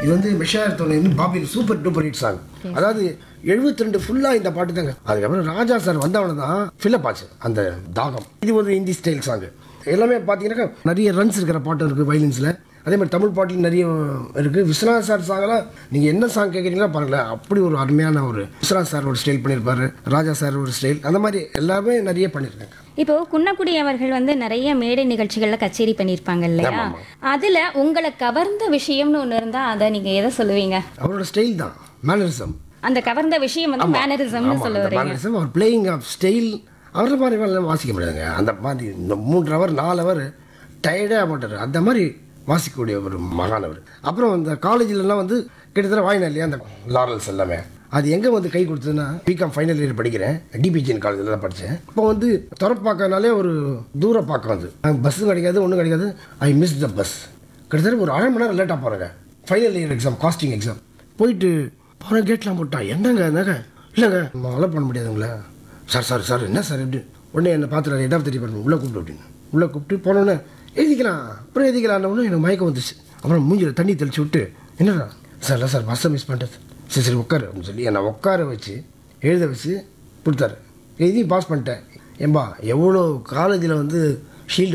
இது வந்து மெஷாயர் தோணு பாபில் சூப்பர் டூப்பர் ஹிட் சாங் அதாவது எழுபத்தி ரெண்டு ஃபுல்லாக இந்த பாட்டு தாங்க அதுக்கப்புறம் ராஜா சார் வந்தவன தான் ஃபில்லப் ஆச்சு அந்த தாகம் இது ஒரு இந்தி ஸ்டைல் சாங் எல்லாமே பார்த்தீங்கன்னாக்கா நிறைய ரன்ஸ் இருக்கிற பாட்டு இருக்குது வயலின்ஸில் அதே மாதிரி தமிழ் பாட்டில் நிறைய இருக்குது விஸ்வநாத் சார் சாங்கெல்லாம் நீங்கள் என்ன சாங் கேட்குறீங்களோ பாருங்களேன் அப்படி ஒரு அருமையான ஒரு விஸ்வநாத் சார் ஒரு ஸ்டைல் பண்ணியிருப்பாரு ராஜா சார் ஒரு ஸ்டைல் அந்த மாதிரி எல்லாமே நிறைய பண்ணியிருக்காங்க இப்போ குன்னக்குடி அவர்கள் வந்து நிறைய மேடை நிகழ்ச்சிகள்ல கச்சேரி பண்ணியிருப்பாங்க இல்லையா ஆமாம், அதுல உங்களை கவர்ந்த விஷயம்னு ஒண்ணு இருந்தா அதை நீங்க எதை சொல்லுவீங்க அவரோட ஸ்டைல் தான் மேனரிசம் அந்த கவர்ந்த விஷயம் வந்து மேனரிசம்னு சொல்ல வரீங்க மேனரிசம் அவர் பிளேயிங் ஆஃப் ஸ்டைல் அவரை மாதிரி வேலை வாசிக்க முடியாதுங்க அந்த மாதிரி இந்த மூன்று ஹவர் நாலு ஹவர் டயர்டே ஆக மாட்டார் அந்த மாதிரி வாசிக்கக்கூடிய ஒரு மகான் அவர் அப்புறம் இந்த காலேஜிலலாம் வந்து கிட்டத்தட்ட வாங்கினேன் இல்லையா அந்த லாரல்ஸ் எல்லாமே அது எங்கே வந்து கை கொடுத்ததுன்னா பிகாம் ஃபைனல் இயர் படிக்கிறேன் டிபிஜிஎன் காலேஜில் தான் படித்தேன் இப்போ வந்து துறப்பாக்கனாலே ஒரு தூர பாக்கம் அது பஸ்ஸும் கிடைக்காது ஒன்றும் கிடைக்காது ஐ மிஸ் த பஸ் கிட்டத்தட்ட ஒரு அரை மணி நேரம் லேட்டாக போகிறேங்க ஃபைனல் இயர் எக்ஸாம் காஸ்டிங் எக்ஸாம் போயிட்டு போகிறேன் கேட்லாம் போட்டான் என்னங்க என்னங்க இல்லைங்க அலோவ் பண்ண முடியாதுங்களா சார் சார் சார் என்ன சார் எப்படி உடனே என்னை பார்த்துட்டு இடம் தெரிய பாருங்க உள்ளே கூப்பிட்டு அப்படின்னு உள்ளே கூப்பிட்டு போனோன்னே எழுதிக்கலாம் அப்புறம் எழுதிக்கலாம்னு எனக்கு மயக்கம் வந்துச்சு அப்புறம் மூஞ்சில் தண்ணி தெளிச்சு விட்டு என்னடா சார் இல்லை சார் பஸ்ஸை மிஸ் பண்ணிட்டது சரி சரி உட்காரு அப்படின்னு சொல்லி என்னை உட்கார வச்சு எழுத வச்சு கொடுத்தாரு எழுதி பாஸ் பண்ணிட்டேன் ஏம்பா எவ்வளோ காலேஜில் வந்து ஷீல்டு